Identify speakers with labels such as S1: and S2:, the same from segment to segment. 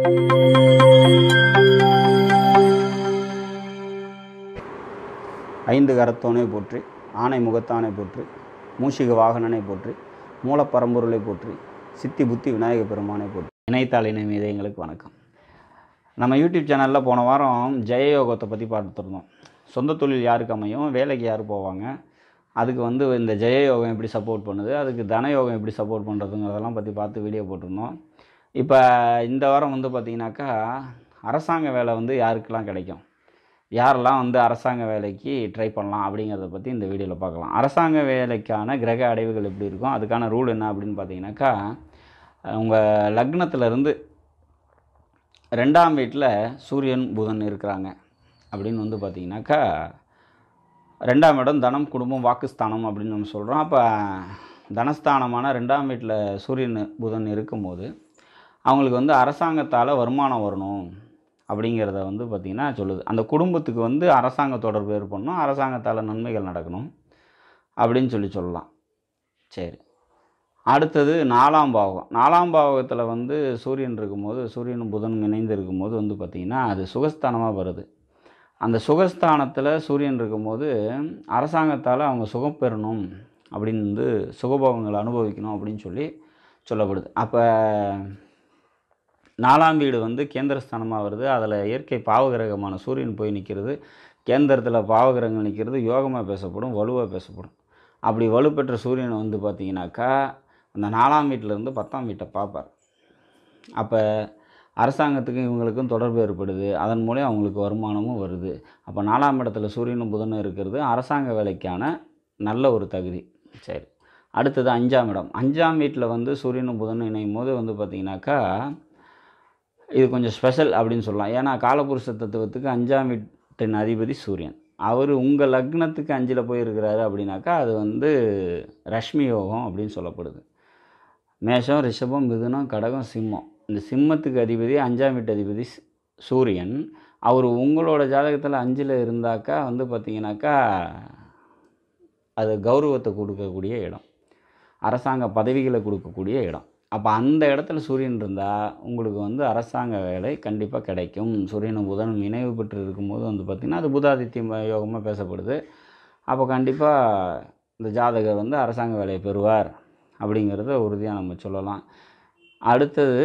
S1: ஐந்து கரத்தோனை போற்றி ஆனை முகத்தானை போற்றி மூஷிக வாகனனை போற்றி மூலப்பரம்பொருளை போற்றி சித்தி புத்தி விநாயக பெருமானை போற்றி இணையத்தாள் இணை மீதயங்களுக்கு வணக்கம் நம்ம யூடியூப் சேனலில் போன வாரம் ஜெயயோகத்தை பற்றி பார்த்துருந்தோம் சொந்த தொழில் யாருக்கு அமையும் வேலைக்கு யார் போவாங்க அதுக்கு வந்து இந்த ஜெயயோகம் எப்படி சப்போர்ட் பண்ணுது அதுக்கு தனயோகம் எப்படி சப்போர்ட் பண்ணுறதுங்கிறதெல்லாம் பற்றி பார்த்து வீடியோ போட்டிருந்தோம் இப்போ இந்த வாரம் வந்து பார்த்திங்கனாக்கா அரசாங்க வேலை வந்து யாருக்கெல்லாம் கிடைக்கும் யாரெல்லாம் வந்து அரசாங்க வேலைக்கு ட்ரை பண்ணலாம் அப்படிங்கிறத பற்றி இந்த வீடியோவில் பார்க்கலாம் அரசாங்க வேலைக்கான கிரக அடைவுகள் எப்படி இருக்கும் அதுக்கான ரூல் என்ன அப்படின்னு பார்த்தீங்கன்னாக்கா உங்கள் லக்னத்திலேருந்து ரெண்டாம் வீட்டில் சூரியன் புதன் இருக்கிறாங்க அப்படின்னு வந்து பார்த்தீங்கன்னாக்கா ரெண்டாம் இடம் தனம் குடும்பம் வாக்குஸ்தானம் அப்படின்னு நம்ம சொல்கிறோம் அப்போ தனஸ்தானமான ரெண்டாம் வீட்டில் சூரியன் புதன் இருக்கும்போது அவங்களுக்கு வந்து அரசாங்கத்தால் வருமானம் வரணும் அப்படிங்கிறத வந்து பார்த்திங்கன்னா சொல்லுது அந்த குடும்பத்துக்கு வந்து அரசாங்க தொடர்பு ஏற்படணும் அரசாங்கத்தால் நன்மைகள் நடக்கணும் அப்படின்னு சொல்லி சொல்லலாம் சரி அடுத்தது நாலாம் பாவகம் நாலாம் பாவகத்தில் வந்து சூரியன் இருக்கும்போது சூரியனும் புதனும் இணைந்து இருக்கும்போது வந்து பார்த்திங்கன்னா அது சுகஸ்தானமாக வருது அந்த சுகஸ்தானத்தில் சூரியன் இருக்கும்போது அரசாங்கத்தால் அவங்க சுகம் பெறணும் அப்படின்னு வந்து சுகபோகங்களை அனுபவிக்கணும் அப்படின்னு சொல்லி சொல்லப்படுது அப்போ நாலாம் வீடு வந்து கேந்திரஸ்தானமாக வருது அதில் இயற்கை பாவகிரகமான சூரியன் போய் நிற்கிறது கேந்திரத்தில் பாவகிரகங்கள் நிற்கிறது யோகமாக பேசப்படும் வலுவாக பேசப்படும் அப்படி வலுப்பெற்ற சூரியன் வந்து பார்த்திங்கனாக்கா அந்த நாலாம் வீட்டிலேருந்து பத்தாம் வீட்டை பார்ப்பார் அப்போ அரசாங்கத்துக்கும் இவங்களுக்கும் தொடர்பு ஏற்படுது அதன் மூலம் அவங்களுக்கு வருமானமும் வருது அப்போ நாலாம் இடத்துல சூரியனும் புதனும் இருக்கிறது அரசாங்க வேலைக்கான நல்ல ஒரு தகுதி சரி அடுத்தது அஞ்சாம் இடம் அஞ்சாம் வீட்டில் வந்து சூரியனும் புதனும் இணையும் போது வந்து பார்த்திங்கனாக்கா இது கொஞ்சம் ஸ்பெஷல் அப்படின்னு சொல்லலாம் ஏன்னா காலபுருஷ தத்துவத்துக்கு அஞ்சாம் வீட்டின் அதிபதி சூரியன் அவர் உங்கள் லக்னத்துக்கு அஞ்சில் போயிருக்கிறாரு அப்படின்னாக்கா அது வந்து ரஷ்மி யோகம் அப்படின்னு சொல்லப்படுது மேஷம் ரிஷபம் மிதுனம் கடகம் சிம்மம் இந்த சிம்மத்துக்கு அதிபதி அஞ்சாம் வீட்டு அதிபதி ஸ்- சூரியன் அவர் உங்களோட ஜாதகத்தில் அஞ்சில் இருந்தாக்கா வந்து பார்த்தீங்கன்னாக்கா அது கௌரவத்தை கொடுக்கக்கூடிய இடம் அரசாங்க பதவிகளை கொடுக்கக்கூடிய இடம் அப்போ அந்த இடத்துல சூரியன் இருந்தால் உங்களுக்கு வந்து அரசாங்க வேலை கண்டிப்பாக கிடைக்கும் சூரியனும் புதனும் இணைவு பெற்று இருக்கும்போது வந்து பார்த்திங்கன்னா அது புதாதித்யம் யோகமாக பேசப்படுது அப்போ கண்டிப்பாக இந்த ஜாதகர் வந்து அரசாங்க வேலையை பெறுவார் அப்படிங்கிறத உறுதியாக நம்ம சொல்லலாம் அடுத்தது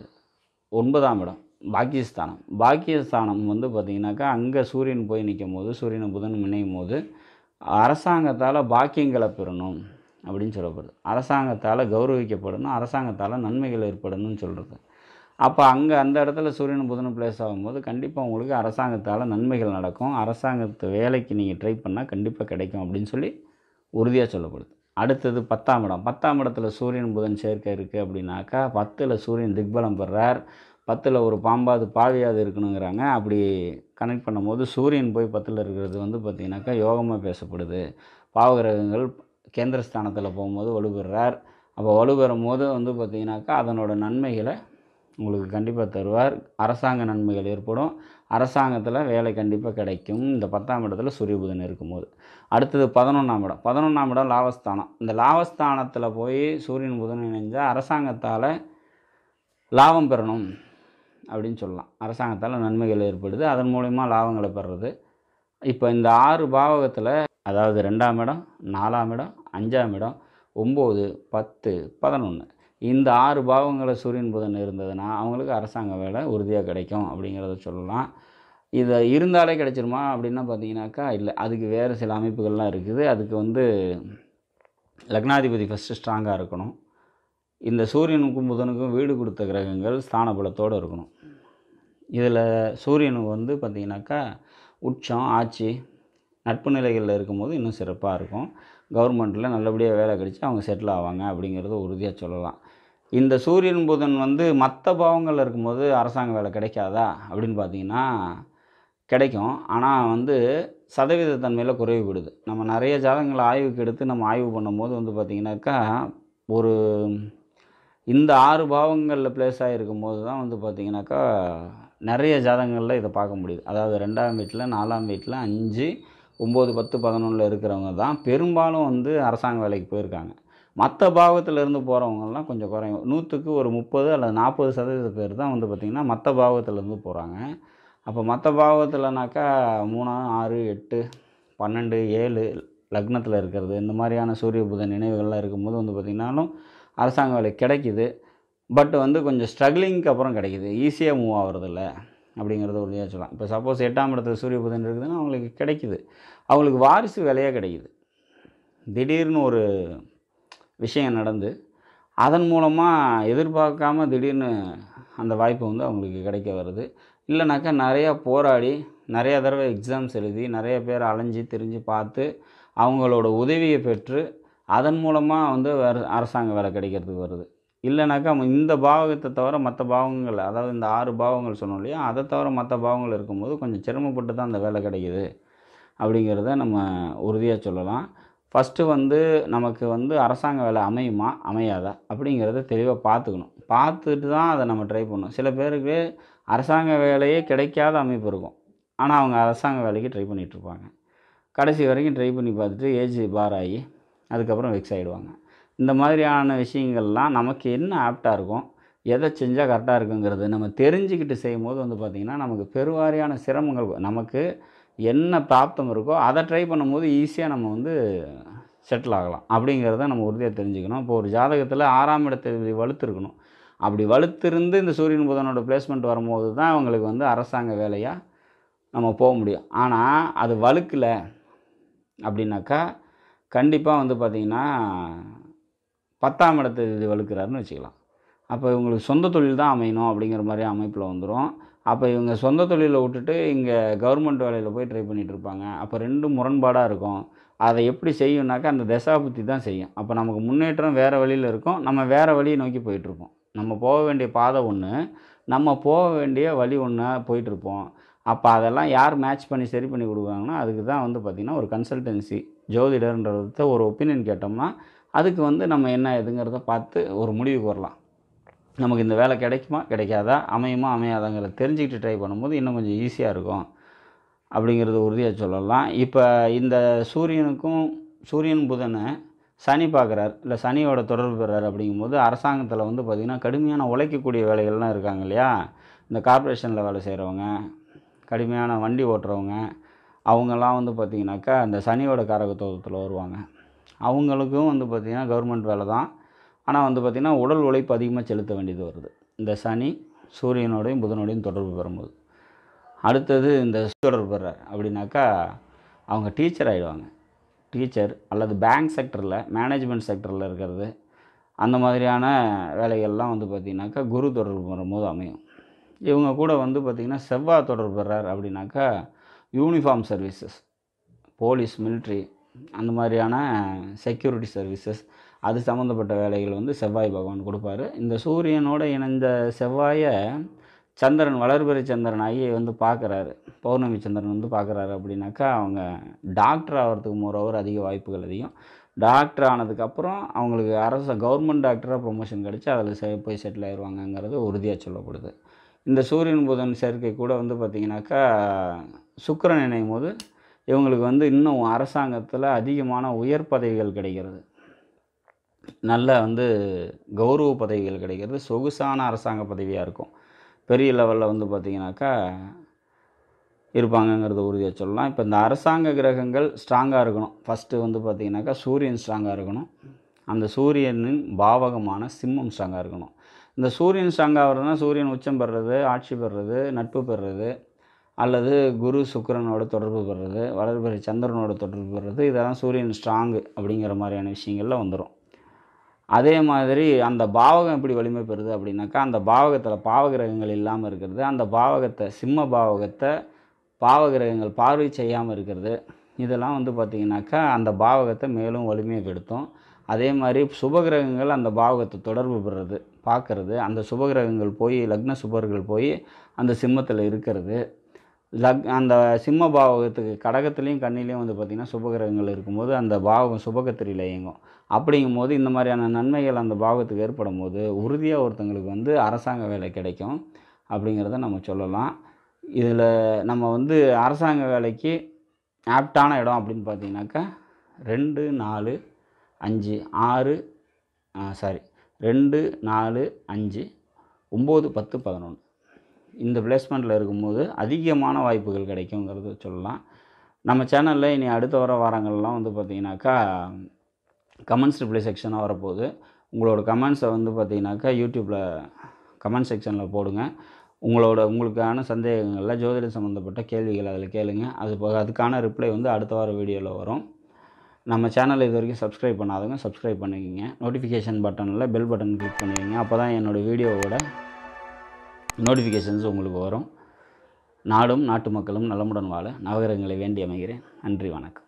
S1: ஒன்பதாம் இடம் பாக்கியஸ்தானம் பாக்கியஸ்தானம் வந்து பார்த்திங்கனாக்கா அங்கே சூரியன் போய் நிற்கும் போது சூரியனும் புதனும் இணையும் போது அரசாங்கத்தால் பாக்கியங்களை பெறணும் அப்படின்னு சொல்லப்படுது அரசாங்கத்தால் கௌரவிக்கப்படணும் அரசாங்கத்தால் நன்மைகள் ஏற்படணும்னு சொல்கிறது அப்போ அங்கே அந்த இடத்துல சூரியன் புதனும் பிளேஸ் ஆகும்போது கண்டிப்பாக உங்களுக்கு அரசாங்கத்தால் நன்மைகள் நடக்கும் அரசாங்கத்து வேலைக்கு நீங்கள் ட்ரை பண்ணால் கண்டிப்பாக கிடைக்கும் அப்படின்னு சொல்லி உறுதியாக சொல்லப்படுது அடுத்தது பத்தாம் இடம் பத்தாம் இடத்துல சூரியன் புதன் சேர்க்கை இருக்குது அப்படின்னாக்கா பத்தில் சூரியன் திக்பலம் பெறார் பத்தில் ஒரு பாம்பாது பாவியாது இருக்கணுங்கிறாங்க அப்படி கனெக்ட் பண்ணும்போது சூரியன் போய் பத்தில் இருக்கிறது வந்து பார்த்திங்கனாக்கா யோகமாக பேசப்படுது பாவகிரகங்கள் கேந்திரஸ்தானத்தில் போகும்போது வலுப்பெறார் அப்போ வலுப்பெறும் போது வந்து பார்த்திங்கனாக்கா அதனோட நன்மைகளை உங்களுக்கு கண்டிப்பாக தருவார் அரசாங்க நன்மைகள் ஏற்படும் அரசாங்கத்தில் வேலை கண்டிப்பாக கிடைக்கும் இந்த பத்தாம் இடத்துல சூரிய புதன் இருக்கும்போது அடுத்தது பதினொன்றாம் இடம் பதினொன்றாம் இடம் லாபஸ்தானம் இந்த லாபஸ்தானத்தில் போய் சூரியன் புதன் இணைஞ்சால் அரசாங்கத்தால் லாபம் பெறணும் அப்படின்னு சொல்லலாம் அரசாங்கத்தால் நன்மைகள் ஏற்படுது அதன் மூலயமா லாபங்களை பெறுறது இப்போ இந்த ஆறு பாவகத்தில் அதாவது ரெண்டாம் இடம் நாலாம் இடம் அஞ்சாம் இடம் ஒம்பது பத்து பதினொன்று இந்த ஆறு பாவங்களை சூரியன் புதன் இருந்ததுன்னா அவங்களுக்கு அரசாங்க வேலை உறுதியாக கிடைக்கும் அப்படிங்கிறத சொல்லலாம் இதை இருந்தாலே கிடைச்சிருமா அப்படின்னா பார்த்தீங்கன்னாக்கா இல்லை அதுக்கு வேறு சில அமைப்புகள்லாம் இருக்குது அதுக்கு வந்து லக்னாதிபதி ஃபஸ்ட்டு ஸ்ட்ராங்காக இருக்கணும் இந்த சூரியனுக்கும் புதனுக்கும் வீடு கொடுத்த கிரகங்கள் ஸ்தான பலத்தோடு இருக்கணும் இதில் சூரியனுக்கு வந்து பார்த்திங்கனாக்கா உச்சம் ஆட்சி நட்பு நிலைகளில் இருக்கும்போது இன்னும் சிறப்பாக இருக்கும் கவர்மெண்ட்டில் நல்லபடியாக வேலை கிடைச்சி அவங்க செட்டில் ஆவாங்க அப்படிங்கிறத உறுதியாக சொல்லலாம் இந்த சூரியன் புதன் வந்து மற்ற பாவங்களில் இருக்கும்போது அரசாங்க வேலை கிடைக்காதா அப்படின்னு பார்த்தீங்கன்னா கிடைக்கும் ஆனால் வந்து சதவீத தன்மையில் குறைவுபடுது நம்ம நிறைய ஜாதகங்களை ஆய்வுக்கு எடுத்து நம்ம ஆய்வு பண்ணும்போது வந்து பார்த்திங்கனாக்கா ஒரு இந்த ஆறு பாவங்களில் பிளேஸ் ஆகிருக்கும் போது தான் வந்து பார்த்திங்கனாக்கா நிறைய ஜாதகங்களில் இதை பார்க்க முடியுது அதாவது ரெண்டாம் வீட்டில் நாலாம் வீட்டில் அஞ்சு ஒம்பது பத்து பதினொன்றில் இருக்கிறவங்க தான் பெரும்பாலும் வந்து அரசாங்க வேலைக்கு போயிருக்காங்க மற்ற பாவத்தில் இருந்து போகிறவங்கலாம் கொஞ்சம் குறையும் நூற்றுக்கு ஒரு முப்பது அல்லது நாற்பது சதவீத பேர் தான் வந்து பார்த்திங்கன்னா மற்ற பாவத்திலேருந்து போகிறாங்க அப்போ மற்ற பாவத்தில்னாக்கா மூணு ஆறு எட்டு பன்னெண்டு ஏழு லக்னத்தில் இருக்கிறது இந்த மாதிரியான சூரிய புதன் நினைவுகள்லாம் இருக்கும்போது வந்து பார்த்திங்கனாலும் அரசாங்க வேலை கிடைக்குது பட் வந்து கொஞ்சம் ஸ்ட்ரகிளிங்க்கு அப்புறம் கிடைக்குது ஈஸியாக மூவ் ஆகிறதில்ல அப்படிங்கிறத உறுதியாக சொல்லலாம் இப்போ சப்போஸ் எட்டாம் இடத்துல சூரிய புதன் இருக்குதுன்னா அவங்களுக்கு கிடைக்குது அவங்களுக்கு வாரிசு வேலையாக கிடைக்குது திடீர்னு ஒரு விஷயம் நடந்து அதன் மூலமாக எதிர்பார்க்காம திடீர்னு அந்த வாய்ப்பு வந்து அவங்களுக்கு கிடைக்க வருது இல்லைனாக்கா நிறையா போராடி நிறைய தடவை எக்ஸாம்ஸ் எழுதி நிறைய பேர் அலைஞ்சு திரிஞ்சு பார்த்து அவங்களோட உதவியை பெற்று அதன் மூலமாக வந்து வேறு அரசாங்க வேலை கிடைக்கிறதுக்கு வருது இல்லைனாக்கா இந்த பாவகத்தை தவிர மற்ற பாவங்கள் அதாவது இந்த ஆறு பாவங்கள் சொன்னோம் இல்லையா அதை தவிர மற்ற பாவங்கள் இருக்கும்போது கொஞ்சம் சிரமப்பட்டு தான் அந்த வேலை கிடைக்குது அப்படிங்கிறத நம்ம உறுதியாக சொல்லலாம் ஃபஸ்ட்டு வந்து நமக்கு வந்து அரசாங்க வேலை அமையுமா அமையாதா அப்படிங்கிறத தெளிவாக பார்த்துக்கணும் பார்த்துட்டு தான் அதை நம்ம ட்ரை பண்ணணும் சில பேருக்கு அரசாங்க வேலையே கிடைக்காத அமைப்பு இருக்கும் ஆனால் அவங்க அரசாங்க வேலைக்கு ட்ரை பண்ணிகிட்ருப்பாங்க கடைசி வரைக்கும் ட்ரை பண்ணி பார்த்துட்டு ஏஜ் பார் ஆகி அதுக்கப்புறம் வெக்ஸ் ஆகிடுவாங்க இந்த மாதிரியான விஷயங்கள்லாம் நமக்கு என்ன ஆப்டாக இருக்கும் எதை செஞ்சால் கரெக்டாக இருக்குங்கிறது நம்ம தெரிஞ்சுக்கிட்டு செய்யும்போது வந்து பார்த்திங்கன்னா நமக்கு பெருவாரியான சிரமங்கள் நமக்கு என்ன பிராப்தம் இருக்கோ அதை ட்ரை பண்ணும்போது ஈஸியாக நம்ம வந்து செட்டில் ஆகலாம் அப்படிங்கிறத நம்ம உறுதியாக தெரிஞ்சுக்கணும் இப்போ ஒரு ஜாதகத்தில் ஆறாம் இடத்தை வலுத்திருக்கணும் அப்படி வலுத்திருந்து இந்த சூரியன் புதனோட பிளேஸ்மெண்ட் வரும்போது தான் அவங்களுக்கு வந்து அரசாங்க வேலையாக நம்ம போக முடியும் ஆனால் அது வலுக்கலை அப்படின்னாக்கா கண்டிப்பாக வந்து பார்த்திங்கன்னா பத்தாம் இடத்தை இது வலுக்கிறாருன்னு வச்சுக்கலாம் அப்போ இவங்களுக்கு சொந்த தொழில் தான் அமையணும் அப்படிங்கிற மாதிரி அமைப்பில் வந்துடும் அப்போ இவங்க சொந்த தொழிலை விட்டுட்டு இங்கே கவர்மெண்ட் வேலையில் போய் ட்ரை பண்ணிகிட்டு இருப்பாங்க அப்போ ரெண்டும் முரண்பாடாக இருக்கும் அதை எப்படி செய்யும்னாக்கா அந்த தசாபுத்தி தான் செய்யும் அப்போ நமக்கு முன்னேற்றம் வேறு வழியில் இருக்கும் நம்ம வேறு வழியை நோக்கி போயிட்டுருப்போம் நம்ம போக வேண்டிய பாதை ஒன்று நம்ம போக வேண்டிய வழி ஒன்று போயிட்டுருப்போம் அப்போ அதெல்லாம் யார் மேட்ச் பண்ணி சரி பண்ணி கொடுக்குறாங்கன்னா அதுக்கு தான் வந்து பார்த்திங்கன்னா ஒரு கன்சல்டன்சி ஜோதிடர்ன்றத ஒரு ஒப்பீனியன் கேட்டோம்னா அதுக்கு வந்து நம்ம என்ன எதுங்கிறத பார்த்து ஒரு முடிவுக்கு வரலாம் நமக்கு இந்த வேலை கிடைக்குமா கிடைக்காதா அமையுமா அமையாதாங்கிறத தெரிஞ்சுக்கிட்டு ட்ரை பண்ணும்போது இன்னும் கொஞ்சம் ஈஸியாக இருக்கும் அப்படிங்கிறது உறுதியாக சொல்லலாம் இப்போ இந்த சூரியனுக்கும் சூரியன் புதனை சனி பார்க்குறார் இல்லை சனியோட தொடர்பு பெறார் அப்படிங்கும்போது அரசாங்கத்தில் வந்து பார்த்திங்கன்னா கடுமையான உழைக்கக்கூடிய வேலைகள்லாம் இருக்காங்க இல்லையா இந்த கார்ப்பரேஷனில் வேலை செய்கிறவங்க கடுமையான வண்டி ஓட்டுறவங்க அவங்கெல்லாம் வந்து பார்த்திங்கனாக்கா இந்த சனியோட காரகத்துவத்தில் வருவாங்க அவங்களுக்கும் வந்து பார்த்திங்கன்னா கவர்மெண்ட் வேலை தான் ஆனால் வந்து பார்த்திங்கன்னா உடல் உழைப்பு அதிகமாக செலுத்த வேண்டியது வருது இந்த சனி சூரியனோடையும் புதனோடையும் தொடர்பு பெறும்போது அடுத்தது இந்த தொடர்பு பெறார் அப்படின்னாக்கா அவங்க டீச்சர் ஆகிடுவாங்க டீச்சர் அல்லது பேங்க் செக்டரில் மேனேஜ்மெண்ட் செக்டரில் இருக்கிறது அந்த மாதிரியான வேலைகள்லாம் வந்து பார்த்திங்கனாக்கா குரு தொடர்பு வரும்போது அமையும் இவங்க கூட வந்து பார்த்திங்கன்னா செவ்வாய் தொடர்பு பெறார் அப்படின்னாக்கா யூனிஃபார்ம் சர்வீசஸ் போலீஸ் மிலிட்ரி அந்த மாதிரியான செக்யூரிட்டி சர்வீசஸ் அது சம்மந்தப்பட்ட வேலைகள் வந்து செவ்வாய் பகவான் கொடுப்பாரு இந்த சூரியனோட இணைந்த செவ்வாயை சந்திரன் வளர்பிறை சந்திரன் ஆகி வந்து பார்க்குறாரு பௌர்ணமி சந்திரன் வந்து பார்க்குறாரு அப்படின்னாக்கா அவங்க டாக்டர் ஆகிறதுக்கு மோரோவர் அதிக வாய்ப்புகள் அதிகம் டாக்டர் ஆனதுக்கப்புறம் அவங்களுக்கு அரசு கவர்மெண்ட் டாக்டராக ப்ரொமோஷன் கிடச்சி அதில் செ போய் செட்டில் ஆயிடுவாங்கங்கிறது உறுதியாக சொல்லப்படுது இந்த சூரியன் புதன் சேர்க்கை கூட வந்து பார்த்திங்கனாக்கா சுக்கிரன் இணையும் போது இவங்களுக்கு வந்து இன்னும் அரசாங்கத்தில் அதிகமான உயர் பதவிகள் கிடைக்கிறது நல்ல வந்து கௌரவ பதவிகள் கிடைக்கிறது சொகுசான அரசாங்க பதவியாக இருக்கும் பெரிய லெவலில் வந்து பார்த்திங்கனாக்கா இருப்பாங்கங்கிறத உறுதியாக சொல்லலாம் இப்போ இந்த அரசாங்க கிரகங்கள் ஸ்ட்ராங்காக இருக்கணும் ஃபஸ்ட்டு வந்து பார்த்திங்கனாக்கா சூரியன் ஸ்ட்ராங்காக இருக்கணும் அந்த சூரியனின் பாவகமான சிம்மம் ஸ்ட்ராங்காக இருக்கணும் இந்த சூரியன் ஸ்ட்ராங்காக ஆகிறதுனா சூரியன் உச்சம் பெறுறது ஆட்சி பெறுறது நட்பு பெறுறது அல்லது குரு சுக்கிரனோட தொடர்பு பெறுறது வளர்பிறை சந்திரனோட தொடர்பு பெறுறது இதெல்லாம் சூரியன் ஸ்ட்ராங்கு அப்படிங்கிற மாதிரியான விஷயங்கள்ல வந்துடும் அதே மாதிரி அந்த பாவகம் எப்படி வலிமை பெறுது அப்படின்னாக்கா அந்த பாவகத்தில் பாவகிரகங்கள் இல்லாமல் இருக்கிறது அந்த பாவகத்தை சிம்ம பாவகத்தை பாவகிரகங்கள் பார்வை செய்யாமல் இருக்கிறது இதெல்லாம் வந்து பார்த்திங்கனாக்கா அந்த பாவகத்தை மேலும் வலிமைப்படுத்தும் அதே மாதிரி சுபகிரகங்கள் அந்த பாவகத்தை தொடர்பு பெறுறது பார்க்கறது அந்த சுபகிரகங்கள் போய் லக்ன சுபர்கள் போய் அந்த சிம்மத்தில் இருக்கிறது லக் அந்த சிம்ம பாவகத்துக்கு கடகத்துலேயும் கண்ணிலையும் வந்து பார்த்திங்கன்னா சுபகிரகங்கள் இருக்கும்போது அந்த பாவகம் சுபகத்திரியில் இயங்கும் அப்படிங்கும்போது இந்த மாதிரியான நன்மைகள் அந்த பாவகத்துக்கு ஏற்படும் போது உறுதியாக ஒருத்தங்களுக்கு வந்து அரசாங்க வேலை கிடைக்கும் அப்படிங்கிறத நம்ம சொல்லலாம் இதில் நம்ம வந்து அரசாங்க வேலைக்கு ஆப்டான இடம் அப்படின்னு பார்த்தீங்கன்னாக்கா ரெண்டு நாலு அஞ்சு ஆறு சாரி ரெண்டு நாலு அஞ்சு ஒம்பது பத்து பதினொன்று இந்த பிளேஸ்மெண்ட்டில் இருக்கும்போது அதிகமான வாய்ப்புகள் கிடைக்குங்கிறது சொல்லலாம் நம்ம சேனலில் இனி அடுத்த வர வாரங்கள்லாம் வந்து பார்த்திங்கனாக்கா கமெண்ட்ஸ் ரிப்ளை செக்ஷனாக வரப்போகுது உங்களோட கமெண்ட்ஸை வந்து பார்த்திங்கனாக்கா யூடியூப்பில் கமெண்ட் செக்ஷனில் போடுங்க உங்களோட உங்களுக்கான சந்தேகங்களில் ஜோதிடம் சம்மந்தப்பட்ட கேள்விகள் அதில் கேளுங்க அது போக அதுக்கான ரிப்ளை வந்து அடுத்த வார வீடியோவில் வரும் நம்ம சேனலை இது வரைக்கும் சப்ஸ்கிரைப் பண்ணாதவங்க சப்ஸ்கிரைப் பண்ணிக்கோங்க நோட்டிஃபிகேஷன் பட்டனில் பெல் பட்டன் கிளிக் பண்ணிக்கோங்க அப்போ தான் என்னோடய வீடியோவோட நோட்டிஃபிகேஷன்ஸ் உங்களுக்கு வரும் நாடும் நாட்டு மக்களும் நலமுடன் வாழ நவகிரகங்களை வேண்டி அமைகிறேன் நன்றி வணக்கம்